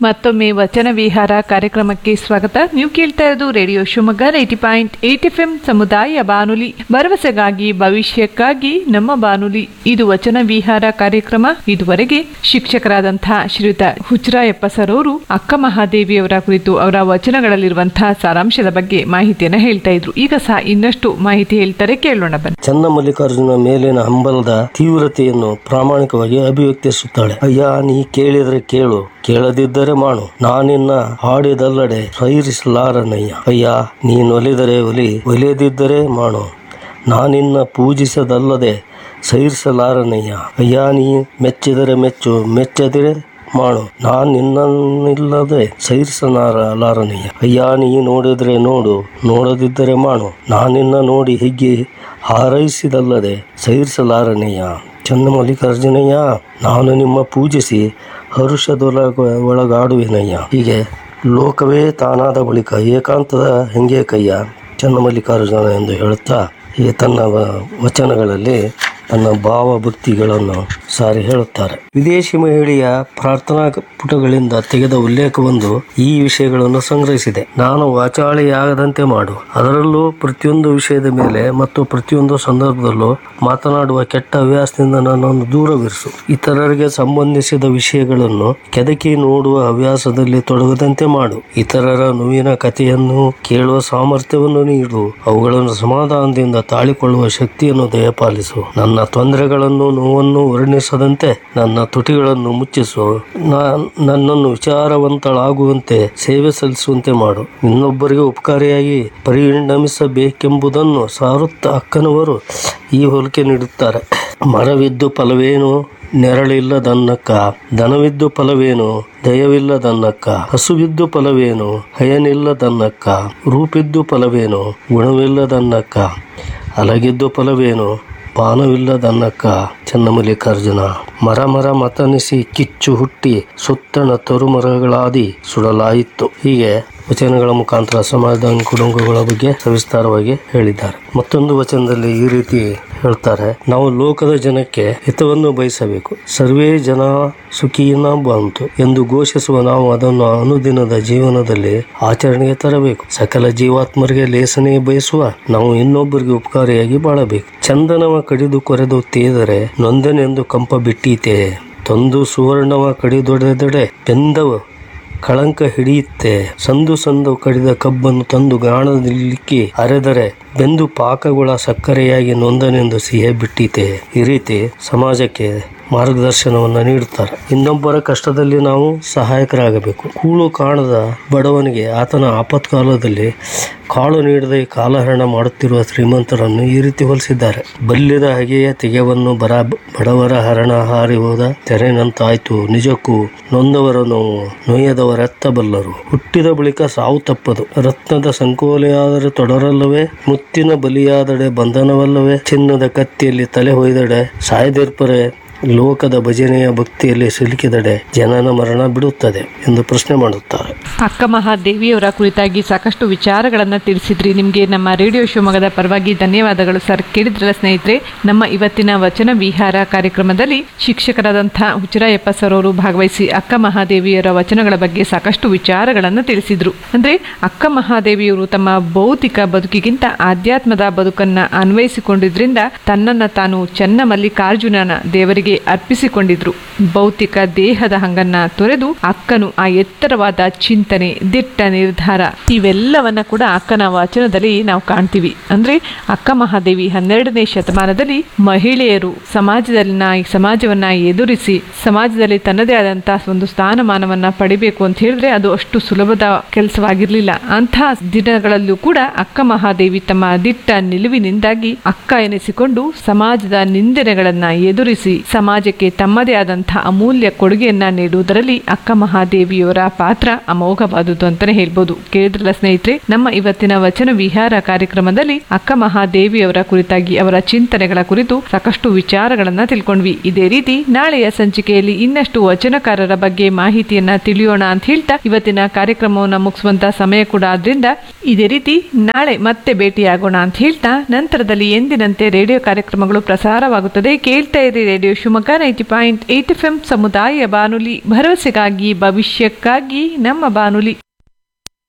ಮತ್ತೊಮ್ಮೆ ವಚನ ವಿಹಾರ ಕಾರ್ಯಕ್ರಮಕ್ಕೆ ಸ್ವಾಗತ ನೀವು ಕೇಳ್ತಾ ಇರೋದು radio Shivamogga eighty point eight F M ಸಮುದಾಯ ಬಾನುಲಿ ಭರವಸೆಗಾಗಿ ಭವಿಷ್ಯಕ್ಕಾಗಿ ನಮ್ಮ ಬಾನುಲಿ ಇದು ವಚನ ವಿಹಾರ ಕಾರ್ಯಕ್ರಮ ಇದುವರೆಗೆ ಶಿಕ್ಷಕರಾದಂತಹ ಶ್ರೀಯುತ ಹುಚ್ಚರಾಯಪ್ಪ ಸರ್ ಅವರು ಅಕ್ಕ ಮಹಾದೇವಿಯವರ ಕುರಿತು ಅವರ ವಚನಗಳಲ್ಲಿರುವಂತಹ ಸಾರಾಂಶದ ಬಗ್ಗೆ ಮಾಹಿತಿಯನ್ನ ಹೇಳ್ತಾ ಇದ್ರು ಈಗ ಸಹ ಇನ್ನಷ್ಟು ಮಾಹಿತಿ ಹೇಳ್ತಾರೆ ಕೇಳೋಣ ಬನ್ನಿ ಚನ್ನಮಲ್ಲಿಕಾರ್ಜುನ ಮೇಲಿನ ಹಂಬಲದ ತೀವ್ರತೆಯನ್ನು ಪ್ರಾಮಾಣಿಕವಾಗಿ ಅಭಿವ್ಯಕ್ತಿಸುತ್ತಾಳೆ ಅಯ್ಯ ನೀ ಕೇಳಿದರೆ ಕೇಳು ಕೇಳದಿದ್ದರೆ ಮಾಡು ನಾನಿನ್ನ ಹಾಡಿದಲ್ಲಡೆ ಸೈರಿಸಲಾರನಯ್ಯ ಅಯ್ಯ ನೀನೊಲಿದರೆ ಒಲಿ ಒಲಿಯದಿದ್ದರೆ ಮಾಡು ನಾನಿನ್ನ ಪೂಜಿಸದಲ್ಲದೆ ಸೈರಿಸಲಾರನಯ್ಯ ಅಯ್ಯ ನೀ ಮೆಚ್ಚಿದರೆ ಮೆಚ್ಚು ಮೆಚ್ಚದಿರೆ ಮಾಡು ನಾನ್ ನಿನ್ನನ್ನಿಲ್ಲದೆ ಸೈರಿಸಲಾರನಯ್ಯ ಅಯ್ಯ ನೀ ನೋಡಿದ್ರೆ ನೋಡು ನೋಡದಿದ್ದರೆ ಮಾಡು ನಾನಿನ್ನ ನೋಡಿ ಹಿಗ್ಗಿ ಹಾರೈಸಿದಲ್ಲದೆ ಸೈರಿಸಲಾರನಯ್ಯ ಚನ್ನ ಮಲ್ಲಿಕಾರ್ಜುನಯ್ಯ ನಾನು ನಿಮ್ಮ ಪೂಜಿಸಿ ಹರುಷದೊಳಗ ಒಳಗಾಡುವೆನಯ್ಯ ಹೀಗೆ ಲೋಕವೇ ತಾನಾದ ಬಳಿಕ ಏಕಾಂತದ ಹೆಂಗೆ ಕಯ್ಯ ಚನ್ನ ಮಲ್ಲಿಕಾರ್ಜುನ ಎಂದು ಹೇಳುತ್ತಾ ಹೀಗೆ ತನ್ನ ವ- ವಚನಗಳಲ್ಲಿ ತನ್ನ ಭಾವಭಕ್ತಿಗಳನ್ನು ಸಾರಿ ಹೇಳುತ್ತಾರೆ ವಿದೇಶಿ ಮಹಿಳೆಯ ಪ್ರಾರ್ಥನಾ ಪುಟಗಳಿಂದ ತೆಗೆದ ಉಲ್ಲೇಖವೊಂದು ಈ ವಿಷಯಗಳನ್ನು ಸಂಗ್ರಹಿಸಿದೆ ನಾನು ವಾಚಾಳಿಯಾಗದಂತೆ ಮಾಡು ಅದರಲ್ಲೂ ಪ್ರತಿಯೊಂದು ವಿಷಯದ ಮೇಲೆ ಮತ್ತು ಪ್ರತಿಯೊಂದು ಸಂದರ್ಭದಲ್ಲೂ ಮಾತನಾಡುವ ಕೆಟ್ಟ ಹವ್ಯಾಸದಿಂದ ನನ್ನನ್ನು ದೂರವಿರಿಸು ಇತರರಿಗೆ ಸಂಬಂಧಿಸಿದ ವಿಷಯಗಳನ್ನು ಕೆದಕಿ ನೋಡುವ ಹವ್ಯಾಸದಲ್ಲಿ ತೊಡಗದಂತೆ ಮಾಡು ಇತರರ ನೋವಿನ ಕಥೆಯನ್ನು ಕೇಳುವ ಸಾಮರ್ಥ್ಯವನ್ನು ನೀಡು ಅವುಗಳನ್ನು ಸಮಾಧಾನದಿಂದ ತಾಳಿಕೊಳ್ಳುವ ಶಕ್ತಿಯನ್ನು ದಯಪಾಲಿಸು ನನ್ನ ತೊಂದರೆಗಳನ್ನು ನೋವನ್ನು ವರ್ಣಿಸದಂತೆ ನನ್ನ ತುಟಿಗಳನ್ನು ಮುಚ್ಚಿಸು ನಾ- ನನ್ನನ್ನು ವಿಚಾರವಂತಳಾಗುವಂತೆ ಸೇವೆ ಸಲ್ಲಿಸುವಂತೆ ಮಾಡು ಇನ್ನೊಬ್ಬರಿಗೆ ಉಪಕಾರಿಯಾಗಿ ಪರಿಣಮಿಸಬೇಕೆಂಬುದನ್ನು ಸಾರುತ್ತ ಅಕ್ಕನವರು ಈ ಹೋಲಿಕೆ ನೀಡುತ್ತಾರೆ ಮರವಿದ್ದು ಫಲವೇನು ನೆರಳಿಲ್ಲದನ್ನಕ್ಕ ದನವಿದ್ದು ಫಲವೇನು ದಯವಿಲ್ಲದನ್ನಕ್ಕ ಹಸುವಿದ್ದು ಫಲವೇನು ಹಯನಿಲ್ಲದನ್ನಕ್ಕ ರೂಪಿದ್ದು ಫಲವೇನು ಗುಣವಿಲ್ಲದನ್ನಕ್ಕ ಅಲಗಿದ್ದು ಫಲವೇನು ಪಾನವಿಲ್ಲದನ್ನಕ್ಕ ಚನ್ನಮಲ್ಲಿಕಾರ್ಜುನ ಮರ ಮರ ಮತನಿಸಿ ಕಿಚ್ಚು ಹುಟ್ಟಿ ಸುತ್ತಣ ತರುಮರಗಳಾದಿ ಸುಡಲಾಯಿತು ಹೀಗೆ ವಚನಗಳ ಮುಖಾಂತರ ಸಮಾಜದ ಕುಟುಂಬಗಳ ಬಗ್ಗೆ ಸವಿಸ್ತಾರವಾಗಿ ಹೇಳಿದ್ದಾರೆ ಮತ್ತೊಂದು ವಚನದಲ್ಲಿ ಈ ರೀತಿ ಹೇಳ್ತಾರೆ ನಾವು ಲೋಕದ ಜನಕ್ಕೆ ಹಿತವನ್ನು ಬಯಸಬೇಕು ಸರ್ವೇ ಜನ ಸುಖೀನ ಬಂತು ಎಂದು ಘೋಷಿಸುವ ನಾವು ಅದನ್ನು ಅನುದಿನದ ಜೀವನದಲ್ಲಿ ಆಚರಣೆಗೆ ತರಬೇಕು ಸಕಲ ಜೀವಾತ್ಮರಿಗೆ ಲೇಸನೆ ಬಯಸುವ ನಾವು ಇನ್ನೊಬ್ಬರಿಗೆ ಉಪಕಾರಿಯಾಗಿ ಬಾಳಬೇಕು ಚಂದನವ ಕಡಿದು ಕೊರೆದು ತೇದರೆ ನೊಂದನೆಂದು ಕಂಪ ಬಿಟ್ಟೀತೆ ತಂದು ಸುವರ್ಣವ ಕಡಿದೊಡೆದೆಡೆ ಬೆಂದವ ಕಳಂಕ ಹಿಡಿಯುತ್ತೆ ಸಂದು ಸಂದು ಕಡಿದ ಕಬ್ಬನ್ನು ತಂದು ಗಾಣದಲ್ಲಿಕ್ಕಿ ಅರೆದರೆ ಬೆಂದು ಪಾಕಗಳ ಸಕ್ಕರೆಯಾಗಿ ನೊಂದನೆಂದು ಸಿಹೆ ಬಿಟ್ಟೀತೆ ಈ ರೀತಿ ಸಮಾಜಕ್ಕೆ ಮಾರ್ಗದರ್ಶನವನ್ನು ನೀಡುತ್ತಾರೆ ಇನ್ನೊಬ್ಬರ ಕಷ್ಟದಲ್ಲಿ ನಾವು ಸಹಾಯಕರಾಗಬೇಕು ಕೂಳು ಕಾಣದ ಬಡವನಿಗೆ ಆತನ ಆಪತ್ಕಾಲದಲ್ಲಿ ಕಾಳು ನೀಡದೆ ಕಾಲಹರಣ ಮಾಡುತ್ತಿರುವ ಶ್ರೀಮಂತರನ್ನು ಈ ರೀತಿ ಹೋಲಿಸಿದ್ದಾರೆ ಬಲ್ಲಿದ ಹಗೆಯ ತೆಗೆವನ್ನು ಬರ ಬಡವರ ಹರಣ ಹಾರಿ ಹೋದ ತೆರೆನಂತಾಯ್ತು ನಿಜಕ್ಕೂ ನೊಂದವರ ನೋವು ನೋಯದವರೆತ್ತಬಲ್ಲರು ಹುಟ್ಟಿದ ಬಳಿಕ ಸಾವು ತಪ್ಪದು ರತ್ನದ ಸಂಕೋಲೆಯಾದರೆ ತೊಡರಲ್ಲವೇ ಮುತ್ತಿನ ಬಲಿಯಾದಡೆ ಬಂಧನವಲ್ಲವೇ ಚಿನ್ನದ ಕತ್ತಿಯಲ್ಲಿ ತಲೆ ಹೊಯ್ದಡೆ ಸಾಯದಿರ್ಪರೆ ಲೋಕದ ಭಜನೆಯ ಭಕ್ತಿಯಲ್ಲಿ ಸಿಲುಕಿದಡೆ ಜನನ ಮರಣ ಬಿಡುತ್ತದೆ ಎಂದು ಪ್ರಶ್ನೆ ಮಾಡುತ್ತಾರೆ ಅಕ್ಕ ಮಹಾದೇವಿಯವರ ಕುರಿತಾಗಿ ಸಾಕಷ್ಟು ವಿಚಾರಗಳನ್ನ ತಿಳಿಸಿದ್ರಿ ನಿಮಗೆ ನಮ್ಮ ರೇಡಿಯೋ ಶಿವಮೊಗ್ಗದ ಪರವಾಗಿ ಧನ್ಯವಾದಗಳು ಸರ್ ಕೇಳಿದ್ರಲ್ಲ ಸ್ನೇಹಿತರೆ ನಮ್ಮ ಇವತ್ತಿನ ವಚನ ವಿಹಾರ ಕಾರ್ಯಕ್ರಮದಲ್ಲಿ ಶಿಕ್ಷಕರಾದಂತಹ ಹುಚ್ಚರಾಯಪ್ಪ ಸರ್ ಅವರು ಭಾಗವಹಿಸಿ ಅಕ್ಕ ಮಹಾದೇವಿಯರ ವಚನಗಳ ಬಗ್ಗೆ ಸಾಕಷ್ಟು ವಿಚಾರಗಳನ್ನು ತಿಳಿಸಿದ್ರು ಅಂದ್ರೆ ಅಕ್ಕ ಮಹಾದೇವಿಯವರು ತಮ್ಮ ಭೌತಿಕ ಬದುಕಿಗಿಂತ ಆಧ್ಯಾತ್ಮದ ಬದುಕನ್ನ ಅನ್ವಯಿಸಿಕೊಂಡಿದ್ರಿಂದ ತನ್ನನ್ನ ತಾನು ಚೆನ್ನ ಮಲ್ಲಿಕಾರ್ಜುನನ ದೇವರಿಗೆ ಅರ್ಪಿಸಿಕೊಂಡಿದ್ರು ಭೌತಿಕ ದೇಹದ ಹಂಗನ್ನ ತೊರೆದು ಅಕ್ಕನು ಆ ಎತ್ತರವಾದ ಚಿಂತನೆ ದಿಟ್ಟ ನಿರ್ಧಾರ ಇವೆಲ್ಲವನ್ನ ಕೂಡ ಅಕ್ಕನ ವಚನದಲ್ಲಿ ನಾವು ಕಾಣ್ತೀವಿ ಅಂದ್ರೆ ಅಕ್ಕ ಮಹಾದೇವಿ ಹನ್ನೆರಡನೇ ಶತಮಾನದಲ್ಲಿ ಮಹಿಳೆಯರು ಸಮಾಜದಲ್ಲಿನ ಈ ಸಮಾಜವನ್ನ ಎದುರಿಸಿ ಸಮಾಜದಲ್ಲಿ ತನ್ನದೇ ಆದಂತಹ ಒಂದು ಸ್ಥಾನಮಾನವನ್ನ ಪಡಿಬೇಕು ಅಂತ ಹೇಳಿದ್ರೆ ಅದು ಅಷ್ಟು ಸುಲಭದ ಕೆಲಸವಾಗಿರ್ಲಿಲ್ಲ ಅಂತಹ ದಿನಗಳಲ್ಲೂ ಕೂಡ ಅಕ್ಕ ಮಹಾದೇವಿ ತಮ್ಮ ದಿಟ್ಟ ನಿಲುವಿನಿಂದಾಗಿ ಅಕ್ಕ ಎನಿಸಿಕೊಂಡು ಸಮಾಜದ ನಿಂದನೆಗಳನ್ನ ಎದುರಿಸಿ ಸಮಾಜಕ್ಕೆ ತಮ್ಮದೇ ಆದಂತಹ ಅಮೂಲ್ಯ ಕೊಡುಗೆಯನ್ನ ನೀಡುವುದರಲ್ಲಿ ಅಕ್ಕ ಮಹಾದೇವಿಯವರ ಪಾತ್ರ ಅಮೋಘವಾದುದು ಅಂತಾನೆ ಹೇಳ್ಬೋದು ಕೇಳಿದ್ರಲ್ಲ ಸ್ನೇಹಿತರೆ ನಮ್ಮ ಇವತ್ತಿನ ವಚನ ವಿಹಾರ ಕಾರ್ಯಕ್ರಮದಲ್ಲಿ ಅಕ್ಕ ಮಹಾದೇವಿಯವರ ಕುರಿತಾಗಿ ಅವರ ಚಿಂತನೆಗಳ ಕುರಿತು ಸಾಕಷ್ಟು ವಿಚಾರಗಳನ್ನ ತಿಳ್ಕೊಂಡ್ವಿ ಇದೇ ರೀತಿ ನಾಳೆಯ ಸಂಚಿಕೆಯಲ್ಲಿ ಇನ್ನಷ್ಟು ವಚನಕಾರರ ಬಗ್ಗೆ ಮಾಹಿತಿಯನ್ನ ತಿಳಿಯೋಣ ಅಂತ ಹೇಳ್ತಾ ಇವತ್ತಿನ ಕಾರ್ಯಕ್ರಮವನ್ನು ಮುಗಿಸುವಂತ ಸಮಯ ಕೂಡ ಆದ್ರಿಂದ ಇದೇ ರೀತಿ ನಾಳೆ ಮತ್ತೆ ಭೇಟಿಯಾಗೋಣ ಅಂತ ಹೇಳ್ತಾ ನಂತರದಲ್ಲಿ ಎಂದಿನಂತೆ ರೇಡಿಯೋ ಕಾರ್ಯಕ್ರಮಗಳು ಪ್ರಸಾರವಾಗುತ್ತದೆ ಕೇಳ್ತಾ ಇರಿ radio Shivamogga Shivamogga ninety point eight F M ಸಮುದಾಯ ಬಾನುಲಿ ಭರವಸೆಗಾಗಿ ಭವಿಷ್ಯಕ್ಕಾಗಿ ನಮ್ಮ ಬಾನುಲಿ